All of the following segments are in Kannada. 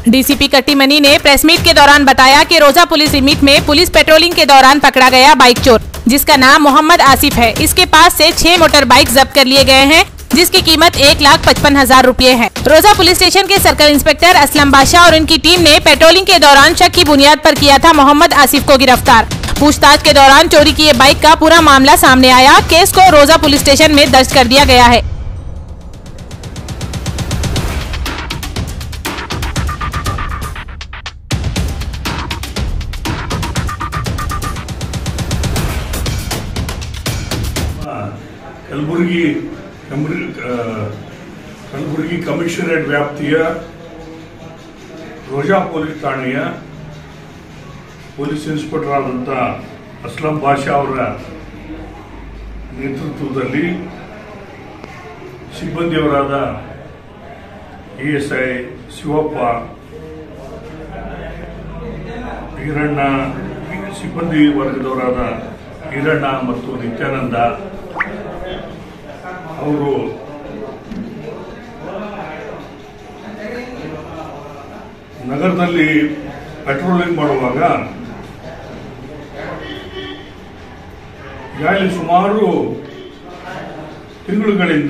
डीसीपी कट्टीमनी ने प्रेस मीट के दौरान बताया कि रोजा पुलिस लिमिट में पुलिस पेट्रोलिंग के दौरान पकड़ा गया बाइक चोर जिसका नाम मोहम्मद आसिफ है इसके पास से छह मोटर बाइक जब्त कर लिए गए हैं जिसकी कीमत एक लाख पचपन हजार रूपए है रोजा पुलिस स्टेशन के सर्कल इंस्पेक्टर असलम बादशाह और इनकी टीम ने पेट्रोलिंग के दौरान शक की बुनियाद पर किया था मोहम्मद आसिफ को गिरफ्तार पूछताछ के दौरान चोरी किए बाइक का पूरा मामला सामने आया केस को रोजा पुलिस स्टेशन में दर्ज कर दिया गया है ಕಲಬುರಗಿ ಕಮರಿ- ಆ, ಕಲಬುರಗಿ ಕಮಿಷನರೇಟ್ ವ್ಯಾಪ್ತಿಯ ರೋಜಾ ಪೊಲೀಸ್ ಠಾಣೆಯ ಪೊಲೀಸ್ ಇನ್ಸ್ಪೆಕ್ಟರ್ ಆದಂಥ ಅಸ್ಲಂ ಬಾಷಾ ಅವರ ನೇತೃತ್ವದಲ್ಲಿ ಸಿಬ್ಬಂದಿಯವರಾದ E S I Shivappa Iranna ಸಿಬ್ಬಂದಿ ವರ್ಗದವರಾದ ಈರಣ್ಣ ಮತ್ತು ನಿತ್ಯಾನಂದ ಅವರು ನಗರದಲ್ಲಿ ಪೆಟ್ರೋಲಿಂಗ್ ಮಾಡುವಾಗ ಈಗಾಗಲೇ ಸುಮಾರು ತಿಂಗಳುಗಳಿಂದ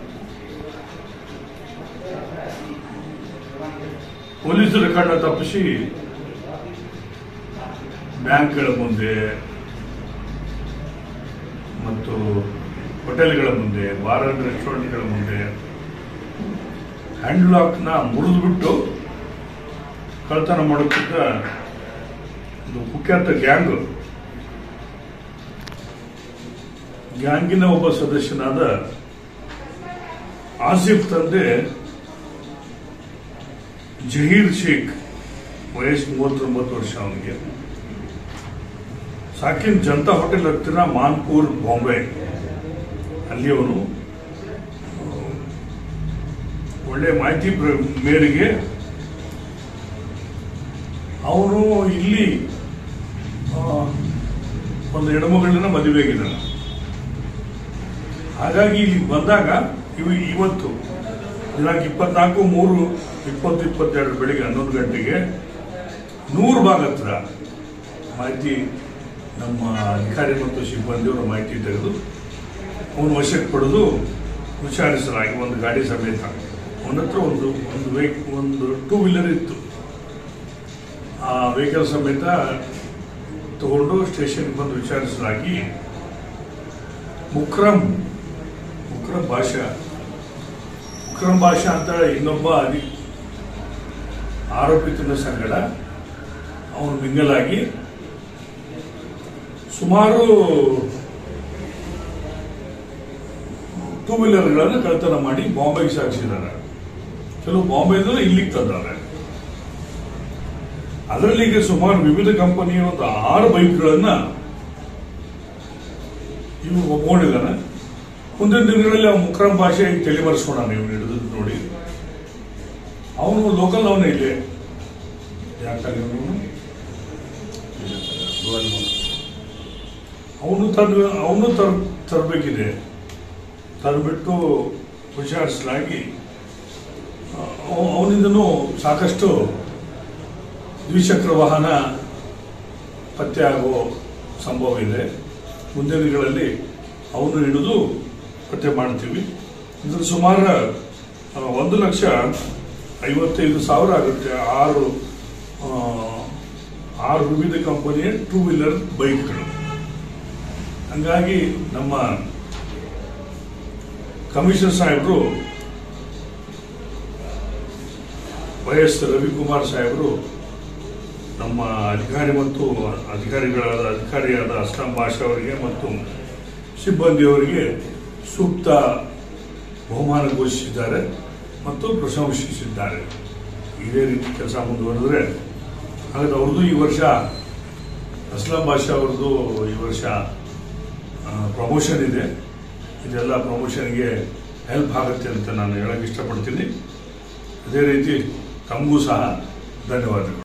ಪೊಲೀಸರ ಕಣ್ಣ ತಪ್ಪಿಸಿ ಬ್ಯಾಂಕ್ಗಳ ಮುಂದೆ ಮತ್ತು ಹೋಟೆಲ್ಗಳ ಮುಂದೆ ಬಾರ್ ಅಂಡ್ ರೆಸ್ಟೋರೆಂಟ್ಗಳ ಮುಂದೆ ಹ್ಯಾಂಡ್ ಲಾಕ್ನ ಮುರಿದ್ಬಿಟ್ಟು ಕಳ್ತನ ಮಾಡುತ್ತಿದ್ದ ಒಂದು ಕುಖ್ಯಾತ ಗ್ಯಾಂಗ್ ಗ್ಯಾಂಗಿನ ಒಬ್ಬ ಸದಸ್ಯನಾದ ಆಸಿಫ್ ತಂದೆ ಜಹೀರ್ ಶೇಖ್ ವಯಸ್ಸು ಮೂವತ್ತೊಂಬತ್ತು ವರ್ಷ ಅವನಿಗೆ ಸಾಕಿನ್ ಜನತಾ ಹೋಟೆಲ್ ಹತ್ತಿರ ಮಾನ್ಪುರ್ ಬಾಂಬೆ ಅಲ್ಲಿ ಅವನು ಒಳ್ಳೆ ಮಾಹಿತಿ ಪ್ರ- ಮೇರೆಗೆ ಅವನು ಇಲ್ಲಿ ಆ, ಒಂದು ಹೆಣ್ಮಗಳನ್ನ ಮದುವೆಗಿದ್ದಾನೆ ಹಾಗಾಗಿ ಇಲ್ಲಿ ಬಂದಾಗ ಇವು ಇವತ್ತು ದಿನಾಂಕ ಇಪ್ಪತ್ನಾಲ್ಕು ಮೂರು ಇಪ್ಪತ್ತು ಇಪ್ಪತ್ತೆರಡು ಬೆಳಿಗ್ಗೆ ಹನ್ನೊಂದು ಗಂಟೆಗೆ ನೂರು ಭಾಗ ಹತ್ರ ಮಾಹಿತಿ ನಮ್ಮ ಅಧಿಕಾರಿ ಮತ್ತು ಸಿಬ್ಬಂದಿಯವರ ಮಾಹಿತಿ ತೆಗೆದು ಅವನು ವಶಕ್ಕೆ ಪಡೆದು ವಿಚಾರಿಸಲಾಗಿ ಒಂದು ಗಾಡಿ ಸಮೇತ ಅವನ ಹತ್ರ ಒಂದು ಒಂದು ವೆಹಿಕ್ ಒಂದು ಟೂ ವೀಲರ್ ಇತ್ತು ಆ ವೆಹಿಕಲ್ ಸಮೇತ ತಗೊಂಡು ಸ್ಟೇಷನ್ಗೆ ಬಂದು ವಿಚಾರಿಸಲಾಗಿ ಮುಕ್ರಮ್ ಮುಕ್ರಮ್ ಭಾಷಾ ಮುಕ್ರಮ್ ಭಾಷಾ ಅಂತ ಇನ್ನೊಬ್ಬ ಅಧಿ ಆರೋಪಿತನ ಸಂಗಡ ಅವನು ಮಿಂಗಲಾಗಿ ಸುಮಾರು ಟೂ ವೀಲರ್ಗಳನ್ನು ಕಳ್ತನ ಮಾಡಿ ಬಾಂಬೆಗೆ ಸಾಗಿಸಿದ್ದಾರೆ ಕೆಲವು ಬಾಂಬೆಯಿಂದ ಇಲ್ಲಿಗೆ ತಂದಾರೆ ಅದರಲ್ಲಿ ಈಗ ಸುಮಾರು ವಿವಿಧ ಕಂಪನಿಯ ಒಂದು ಆರು ಬೈಕ್ಗಳನ್ನ ಇವು ಒಪ್ಕೊಂಡಿದ್ದಾನೆ ಮುಂದಿನ ದಿನಗಳಲ್ಲಿ ಅವನು ಮುಕ್ರಮ್ ಭಾಷೆ ತಿಳಿಮರೆಸೋಣ ನೀವು ಹಿಡಿದು ನೋಡಿ ಅವನು ಲೋಕಲ್ ಅವನೇ ಇಲ್ಲಿ ಯಾಕಂದ್ರೆ ಅವನು ತಂದು ಅವನು ತರ್ ತರಬೇಕಿದೆ ತಂದುಬಿಟ್ಟು ವಿಚಾರಿಸಲಾಗಿ ಅವನಿಂದನೂ ಸಾಕಷ್ಟು ದ್ವಿಚಕ್ರ ವಾಹನ ಪತ್ತೆ ಆಗೋ ಸಂಭವ ಇದೆ ಮುಂದಿನ ದಿನಗಳಲ್ಲಿ ಅವನು ಹಿಡಿದು ಪತ್ತೆ ಮಾಡ್ತೀವಿ ಇದ್ರ ಸುಮಾರು ಆ, ಒಂದು ಲಕ್ಷ ಐವತ್ತೈದು ಸಾವಿರ ಆಗುತ್ತೆ ಆರು ಆ, ಆರು ವಿವಿಧ ಕಂಪನಿಯ ಟೂ ವೀಲರ್ ಬೈಕ್ಗಳು ಹಂಗಾಗಿ ನಮ್ಮ ಕಮಿಷನರ್ ಸಾಹೇಬರು ವೈ ಎಸ್ ರವಿಕುಮಾರ್ ಸಾಹೇಬರು ನಮ್ಮ ಅಧಿಕಾರಿ ಮತ್ತು ಅಧಿಕಾರಿಗಳಾದ ಅಧಿಕಾರಿಯಾದ ಅಸ್ಲಾಂ ಭಾಷಾ ಅವರಿಗೆ ಮತ್ತು ಸಿಬ್ಬಂದಿಯವರಿಗೆ ಸೂಕ್ತ ಬಹುಮಾನ ಘೋಷಿಸಿದ್ದಾರೆ ಮತ್ತು ಪ್ರಶಂಸಿಸಿದ್ದಾರೆ ಇದೇ ರೀತಿ ಕೆಲಸ ಮುಂದುವರೆದ್ರೆ ಹಾಗಾದ್ರೆ ಅವ್ರದ್ದು ಈ ವರ್ಷ ಅಸ್ಲಾಂ ಭಾಷಾ ಅವ್ರದ್ದು ಈ ವರ್ಷ ಪ್ರಮೋಷನ್ ಇದೆ ಇದೆಲ್ಲ ಪ್ರಮೋಷನ್ಗೆ ಹೆಲ್ಪ್ ಆಗುತ್ತೆ ಅಂತ ನಾನು ಹೇಳಕ್ಕೆ ಇಷ್ಟಪಡ್ತೀನಿ ಅದೇ ರೀತಿ ತಮಗೂ ಸಹ ಧನ್ಯವಾದಗಳು